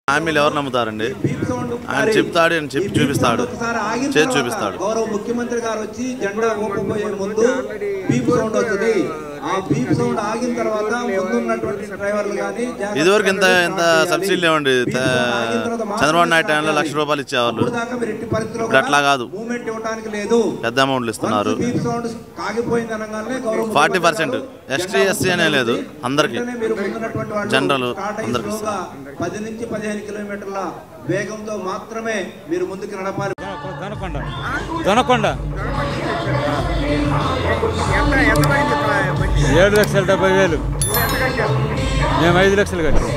హామీలు ఎవరు నమ్ముతారండి ఆయన చెప్తాడు ఆయన చెప్పి చూపిస్తాడు చేసి చూపిస్తాడు గౌరవ ముఖ్యమంత్రి గారు వచ్చి జెండా ఊపబోయే ముందు బీప్ సౌండ్ వస్తుంది ఆ బీప్ సౌండ్ ఆగిన తర్వాత ముందున్నటువంటి డ్రైవర్లు కానీ ఇదివరకు ఇంత ఇంత సబ్సిడీ లేవండి త- చంద్రబాబు నాయుడు టైంలో లక్ష రూపాయలు ఇచ్చేవాళ్ళు దాకా మీరు ఎట్టి పరిస్థితుల్లో ఇప్పుడు అట్లా కాదు మూమెంట్ ఇవ్వడానికి లేదు పెద్ద అమౌంట్లు ఇస్తున్నారు బీప్ సౌండ్ కాగిపోయింది అనగానే గౌరవ ఫార్టీ పర్సెంట్ ఎస్టీ ఎస్సీ అనే లేదు అందరికి వెంటనే మీరు ముందున్నటువంటి వాళ్ళు జనరల్ స్టార్ట్ అయ్యి అందరికి స్లోగా పది నుంచి పదిహేను కిలోమీటర్ల వేగంతో మాత్రమే మీరు ముందుకు నడపాలి దొనకొండ దొనకొండ ఏడు లక్షల డెబ్బై వేలు మేము ఐదు లక్షలు కట్టాం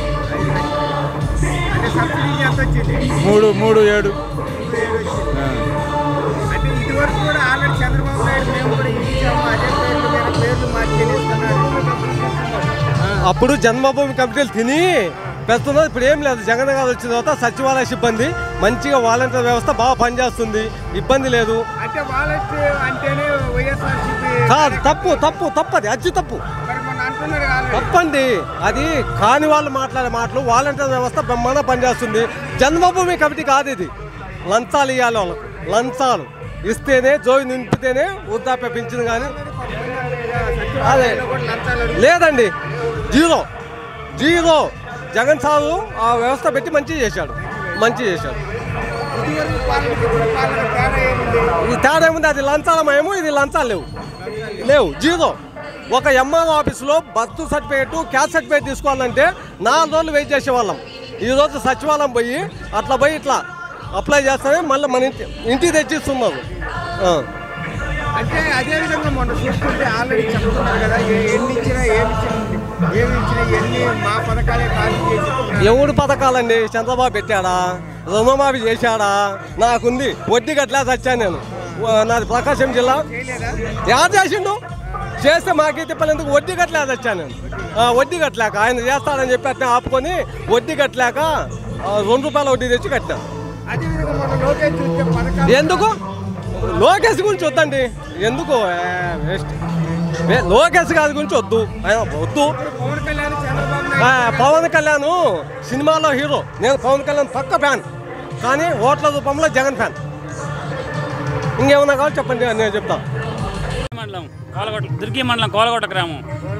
మూడు మూడు ఏడు ఆ. అంటే ఇదివరకు కూడా ఆల్రెడీ చంద్రబాబు నాయుడు మేము కూడా ఇచ్చాము అదే పేర్లు మీద పేర్లు మార్చి ఇస్తున్నారు అప్పుడు జన్మభూమి కమిటీలు తిని పెడుతున్నది ఇప్పుడు ఏం లేదు జగన్ గారు వచ్చిన తర్వాత సచివాలయ సిబ్బంది మంచిగా వాలంటీర్ వ్యవస్థ బాగా పనిచేస్తుంది ఇబ్బంది లేదు అంటే వాళ్ళకి అంటేనే వైఎస్ఆర్సీపీ కాదు తప్పు తప్పు తప్పది అచ్చు తప్పు మరి మొన్న అంటున్నారు ఆల్రెడీ తప్పండి అది కాని వాళ్ళు మాట్లాడే మాటలు వాలంటీర్ వ్యవస్థ బ్రహ్మాండంగా పనిచేస్తుంది జన్మభూమి కమిటీ కాదు ఇది లంచాలు ఇవ్వాలి వాళ్ళకు లంచాలు ఇస్తేనే జోయి నింపితేనే వృద్ధాప్య పెంచింది కానీ అదే కూడా లంచాలు అడుగు- లేదండి జీరో జీరో జగన్ సారు ఆ వ్యవస్థ పెట్టి మంచి చేశాడు మంచి చేశాడు ఇదివరకు పాలనకి ఇప్పుడు పాలన తేడా ఏముంది ఈ తేడా ఏముంది అది లంచాలమేమో ఇది లంచాలు లేవు లేవు జీరో ఒక ఎంఆర్ఓ ఆఫీసులో బర్త్ సర్టిఫికేట్ క్యాస్ట్ సర్టిఫికేట్ తీసుకోవాలంటే నాలుగు రోజులు వెయిట్ చేసేవాళ్ళం ఈ రోజు సచివాలయం పోయి అట్లా పోయి ఇట్లా అప్లై చేస్తేనే మళ్ళీ మన ఇంటి ఇంటికి తెచ్చిస్తున్నారు ఆ. అంటే అదే విధంగా మొన్న చూస్తుంటే ఆల్రెడీ చెప్తున్నారు కదా ఏ- ఎన్ని ఇచ్చినా ఏమి ఇచ్చినా ఏమి ఇచ్చినా ఎన్ని మా పథకాలే ఖాళీ చేసి ఎవడు పథకాలండి చంద్రబాబు పెట్టాడా రుణమాఫీ చేశాడా నాకుంది వడ్డీ కట్టలే వచ్చాను నేను వా- నాది ప్రకాశం జిల్లా యాడ్ చేసిండు చేస్తే మాకే తిప్పలేందుకు వడ్డీ కట్టలేదు వచ్చాను నేను ఆ, వడ్డీ కట్టలేక ఆయన చేస్తాడని చెప్పి అట్లా ఆపుకొని వడ్డీ కట్టలేక ఆ, రెండు రూపాయల వడ్డీ తెచ్చి కట్టినా అదే విధంగా మొన్న లోకేష్ చూస్తే పథకాలు ఎందుకు లోకేష్ గురించి వద్దండి ఎందుకు వేస్ట్ లోకేష్ గారి గురించి వద్దు ఆయన వద్దు పవన్ కళ్యాణ్ చంద్రబాబు ఆ, నాయుడు పవన్ కళ్యాణ్ సినిమాలో హీరో నేను పవన్ కళ్యాణ్ పక్క ఫ్యాన్ కానీ ఓట్ల రూపంలో జగన్ ఫ్యాన్ ఇంకేమన్నా కావాలి చెప్పండి నేను చెప్తా మండలం కోలగొట్ట దుర్గి మండలం కోలగొట్ట గ్రామం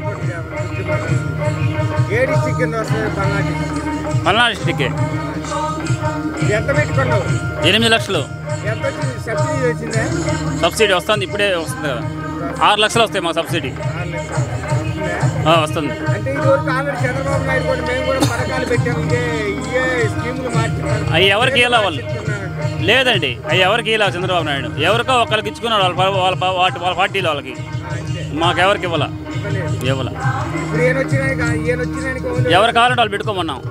ఏ డిస్టిక్ కింద వస్తుంది పల్నాడు పల్నాడు డిస్టిక్ ఎంత పెట్టుకున్నావు ఎనిమిది లక్షలు ఎంత వచ్చింది సబ్సిడీ వచ్చిందా సబ్సిడీ వస్తుంది ఇప్పుడే వస్తుంది కదా ఆరు లక్షలు వస్తాయి మా సబ్సిడీ ఆరు లక్షలు వస్తుందా? ఆ, వస్తుంది అంటే ఇదివరకు ఆల్రెడీ చంద్రబాబు నాయుడు కూడా మేము కూడా పథకాలు పెట్టాము ఇదే ఇవే స్కీములు మార్చి అవి ఎవరికి ఇలా వాళ్ళు లేదండి అవి ఎవరికి ఇలా చంద్రబాబు నాయుడు ఎవరికో ఒకరికి ఇచ్చుకున్నాడు వాళ్ళ ప- వాళ్ళ ప- వాటి వాళ్ళ పార్టీలో వాళ్ళకి మాకెవరికి ఇవ్వాల ఇవ్వాల ఇప్పుడు ఈయన వచ్చినాక ఈయన వచ్చినాక ఎవరు కావాలంటే వాళ్ళు పెట్టుకోమన్నాం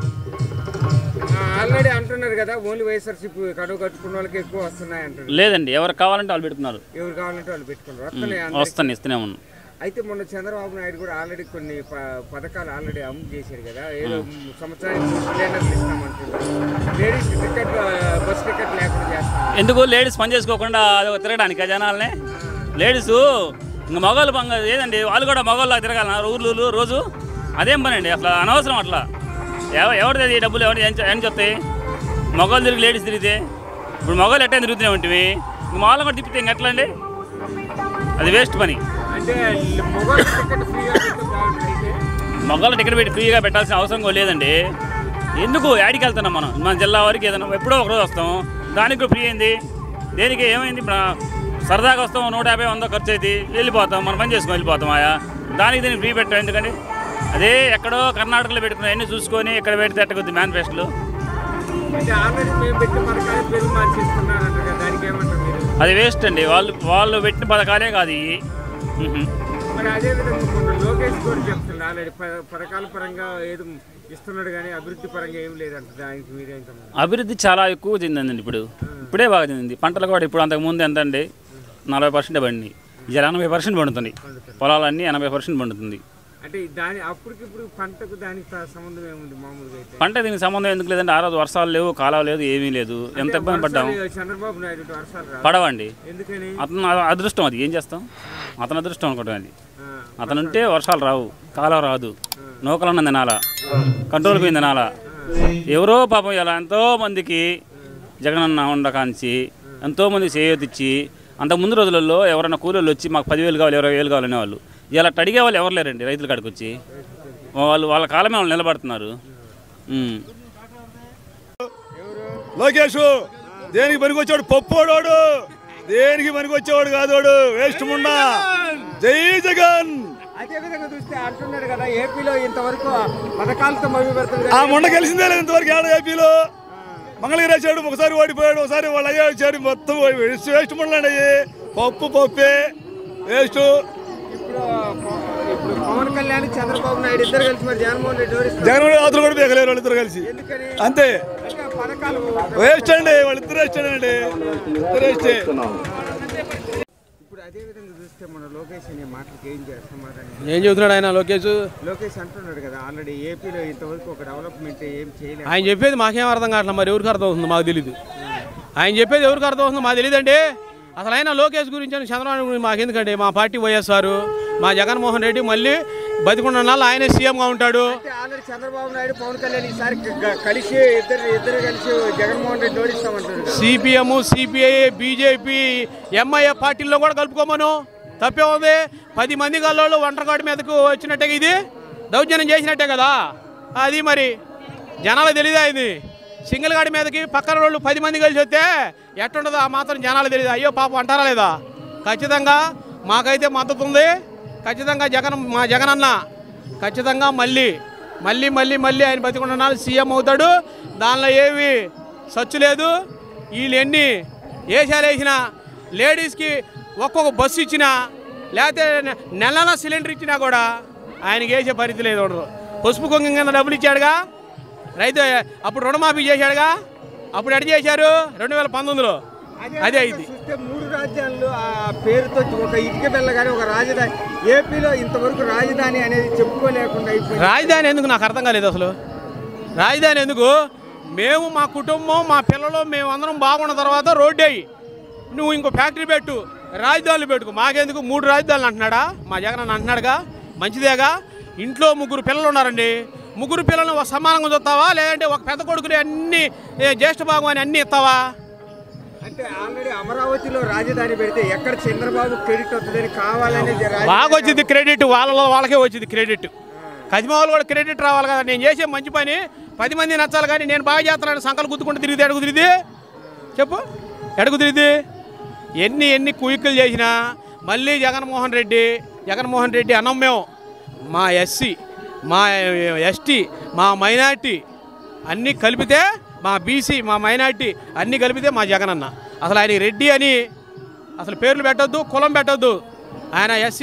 ఆల్రెడీ అంటున్నారు కదా ఓన్లీ వైఎస్ఆర్సీపీ కడుగు కట్టుకున్న వాళ్ళకి ఎక్కువ వస్తున్నాయి అంటున్నారు లేదండి ఎవరు కావాలంటే వాళ్ళు పెట్టుకున్నారు ఎవరు కావాలంటే వాళ్ళు పెట్టుకున్నారు వస్తున్నాయి అందరికీ. వస్తాను ఇస్తూనే ఉన్నాం అయితే మొన్న చంద్రబాబు నాయుడు కూడా ఆల్రెడీ కొన్ని ప- పథకాలు ఆల్రెడీ అమలు చేశారు కదా ఏదో సంవత్సరానికి మూడు సిలిండర్లు ఇస్తామంటున్నారు లేడీస్ టికెట్ బస్ టికెట్ లేకుండా చేస్తాం ఎందుకు లేడీస్ పని చేసుకోకుండా అది తిరగడానికి జనాలనే లేడీస్ ఇంకా మగవాళ్ళు పంగ ఏదండి వాళ్ళు కూడా మగవాళ్ళకి తిరగాలన్నా ఊర్లు రోజు అదేం పని అండి అసలు అనవసరం అట్లా ఎవ ఎవరిది ఈ డబ్బులు ఎవరు ఏం చె- ఏం చెప్తాయి మగవాళ్ళు తిరిగి లేడీస్ తిరిగితే ఇప్పుడు మగవాళ్ళు ఎట్లా తిరుగుతూనే ఉంటుంది ఇంక మగవాళ్ళు కూడా తిప్పితే ఇంక ఎట్లా అండి అది వేస్ట్ పని అంటే మొబైల్ టికెట్ ఫ్రీగా పెడితే బాగుంటుంది అయితే మగవాళ్ళ టికెట్ పెట్టి ఫ్రీగా పెట్టాల్సిన అవసరం కూడా లేదండి ఎందుకు యాడికి వెళ్తున్నాం మనం మన జిల్లా వరకు ఏదైనా ఎప్పుడో ఒక రోజు వస్తాం దానికి కూడా ఫ్రీ అయింది దేనికి ఏమైంది ఇప్పుడు సరదాగా వస్తాం నూట యాభై వంద ఖర్చు అయితే వెళ్ళిపోతాం మనం పని చేసుకొని వెళ్ళిపోతాం ఆయా దానికి దీనికి ఫ్రీ పెట్టాం ఎందుకండి అదే ఎక్కడో కర్ణాటకలో పెట్టుకుని అన్నీ చూసుకొని ఇక్కడ పెడితే ఎట్టకొద్ది మేనిఫెస్టోలు అంటే ఆల్రెడీ మేము పెట్టిన పథకాలు పేరు మార్చిస్తున్నారంట కదా దానికి ఏమంటారు మీరు అది వేస్ట్ అండి వాళ్ళు వాళ్ళు పెట్టిన పథకాలే కాదు ఇవి మ్హూ. మరి అదే విధంగా మొన్న లోకేష్ కూడా చెప్తున్నారు ఆల్రెడీ ప- పథకాల పరంగా ఏదో ఇస్తున్నాడు కానీ అభివృద్ధి పరంగా ఏం లేదంట దానికి మీరేం సమాధానం? అభివృద్ధి చాలా ఎక్కువ చెందిందండి ఇప్పుడు ఇప్పుడే బాగా చెందింది పంటలు కూడా ఇప్పుడు అంతకు ముందు ఎంత అండి నలభై పర్సెంట్ పండి ఇలా ఎనభై పర్సెంట్ పండుతుంది పొలాలన్నీ ఎనభై పర్సెంట్ పండుతుంది అంటే దాని అప్పటికిప్పుడు పంటకు దానికి త- సంబంధం ఏముంది మామూలుగా అయితే పంట దీనికి సంబంధం ఎందుకు లేదంటే ఆ రోజు వర్షాలు లేవు కాలువ లేదు ఏమీ లేదు ఎంత ఇబ్బంది పడ్డాం వర్షాలు చంద్రబాబు నాయుడు వర్షాలు రా పడవండి ఎందుకని అతను అదృష్టం అది ఏం చేస్తాం అతను అదృష్టం అనుకోవటం అది ఆ, అతను ఉంటే వర్షాలు రావు కాలువ రాదు నూకలు ఉన్నది నాల కంట్రోల్ పోయింది నాల ఎవరో పాపం ఇలా ఎంతో మందికి జగనన్న ఉండకాంచి ఎంతో మంది చేయొద్దిచ్చి అంతకు ముందు రోజులలో ఎవరైనా కూలీలు వచ్చి మాకు పదివేలు కావాలి ఇరవై వేలు కావాలి అనేవాళ్ళు ఇలా అడిగే వాళ్ళు ఎవరు లేరండి రైతుల కాడికి వచ్చి వాళ్ళు వాళ్ళ కాలమే వాళ్ళు నిలబడుతున్నారు ఉమ్. లోకేష్ దేనికి పనికి వచ్చాడు పప్పోడోడు దేనికి పనికి వచ్చేవాడు కాదోడు వేస్ట్ ముండా జై జగన్ అదే విధంగా చూస్తే అంటున్నాడు కదా ఏపీలో ఇంతవరకు పథకాలతో మభ్య పెడుతుంది ఆ మొండ కలిసిందే లేదు ఇంతవరకు ఏడ ఏపీలో మంగళగిరి వచ్చాడు ఒకసారి ఓడిపోయాడు ఒకసారి వాళ్ళు అయ్యా వచ్చాడు మొత్తం వేస్ట్ వేస్ట్ ముండలండి అయ్యి పప్పు పప్పే వేస్ట్ ఇప్పుడు ఇప్పుడు పవన్ కళ్యాణ్ చంద్రబాబు నాయుడు ఇద్దరు కలిసి మరి జగన్మోహన్ రెడ్డి ఎవరిస్తారు జగన్ అవతలు కూడా బేకలేరు వాళ్ళిద్దరు కలిసి ఎందుకని అంతే ఇంకా పథకాలు వేస్ట్ అండి వాళ్ళిద్దరు వేస్ట్ అండి ఇద్దరు వేస్టే ఇప్పుడు అదే విధంగా చూస్తే మన లోకేష్ అనే మాటలకి ఏం చేయాలి సమాధానం ఏం చెబుతున్నాడు ఆయన లోకేష్ లోకేష్ అంటున్నాడు కదా ఆల్రెడీ ఏపీలో ఇంతవరకు ఒక డెవలప్మెంట్ ఏం చేయలేదు ఆయన చెప్పేది మాకేం అర్థం కావట్లేదు మరి ఎవరికి అర్థం అవుతుంది మాకు తెలియదు ఆయన చెప్పేది ఎవరికి అర్థం అవుతుంది మాకు తెలియదండి అసలు ఆయన లోకేష్ గురించి అని చంద్రబాబు గురించి మాకు ఎందుకండి మా పార్టీ వైఎస్ఆర్ మా జగన్మోహన్ రెడ్డి మళ్ళీ బతికున్న నాళ్ళు ఆయనే సీఎంగా ఉంటాడు అంటే ఆల్రెడీ చంద్రబాబు నాయుడు పవన్ కళ్యాణ్ ఈసారి గ- కలిసి ఇద్దరు ఇద్దరు కలిసి జగన్మోహన్ రెడ్డి ఓడిస్తామంటారు కదా. సిపిఎం సిపిఐ బీజేపీ ఎంఐఏ పార్టీల్లో కూడా కలుపుకోమను తప్పే ఉంది పది మంది గల్లోళ్ళు ఒంటరిగాడి మీదకు వచ్చినట్టే ఇది దౌర్జన్యం చేసినట్టే కదా అది మరి జనాలకు తెలియదా ఇది సింగిల్ గాడి మీదకి పక్కన వాళ్ళు పది మంది కలిసి వస్తే ఎట్టుండదో ఆ మాత్రం జనాలు తెలియదు అయ్యో పాపం అంటారా లేదా ఖచ్చితంగా మాకైతే మద్దతు ఉంది ఖచ్చితంగా జగన్ మా జగన్ అన్న ఖచ్చితంగా మళ్ళీ మళ్ళీ మళ్ళీ మళ్ళీ ఆయన బతికున్న నాళ్ళు సీఎం అవుతాడు దానిలో ఏమి సచ్చు లేదు వీళ్ళు ఎన్ని వేషాలు వేసినా లేడీస్కి ఒక్కొక్క బస్సు ఇచ్చినా లేకపోతే నె- నెల నెల సిలిండర్ ఇచ్చినా కూడా ఆయనకి వేసే పరిస్థితి లేదు ఉండరు పసుపు కుంకుమ కింద డబ్బులు ఇచ్చాడుగా రైతు అప్పుడు రుణమాఫీ చేశాడుగా అప్పుడు ఎడ చేశారు రెండు వేల పంతొమ్మిదిలో అదే అయింది చూస్తే మూడు రాజ్యాలు ఆ పేరుతో ఒక ఇటుక బెల్లగానే ఒక రాజధాని ఏపీలో ఇంతవరకు రాజధాని అనేది చెప్పుకోలేకుండా అయిపోయింది రాజధాని ఎందుకు నాకు అర్థం కాలేదు అసలు రాజధాని ఎందుకు మేము మా కుటుంబం మా పిల్లలు మేము అందరం బాగున్న తర్వాత రోడ్డు అయ్యి నువ్వు ఇంకో ఫ్యాక్టరీ పెట్టు రాజధానులు పెట్టుకో మాకెందుకు మూడు రాజధానులు అంటున్నాడా మా జగన్ అన్న అంటున్నాడుగా మంచిదేగా ఇంట్లో ముగ్గురు పిల్లలు ఉన్నారండి ముగ్గురు పిల్లల్ని ఒక సమానంగా చూస్తావా లేదంటే ఒక పెద్ద కొడుకుని అన్ని ఏ, జ్యేష్ఠ భాగం అని అన్ని ఇస్తావా అంటే ఆల్రెడీ అమరావతిలో రాజధాని పెడితే ఎక్కడ చంద్రబాబు క్రెడిట్ వస్తుందని కావాలని బాగా వచ్చింది క్రెడిట్ వాళ్ళలో వాళ్ళకే వచ్చింది క్రెడిట్ కదిమ వాళ్ళు కూడా క్రెడిట్ రావాలి కదా నేను చేసే మంచి పని పది మంది నచ్చాలి కానీ నేను బాగా చేస్తున్నాను సంకలు గుద్దుకుంటూ తిరిగితే ఎడుగు తిరిగి చెప్పు ఎడుగు తిరిగి ఎన్ని ఎన్ని కుయిక్కులు చేసినా మళ్ళీ జగన్మోహన్ రెడ్డి జగన్మోహన్ రెడ్డి అన్నం మేము మా ఎస్సీ మా ఎస్టీ మా మైనార్టీ అన్నీ కలిపితే మా బీసీ మా మైనార్టీ అన్నీ కలిపితే మా జగనన్న అసలు ఆయన రెడ్డి అని అసలు పేర్లు పెట్టొద్దు కులం పెట్టొద్దు ఆయన ఎస్సీ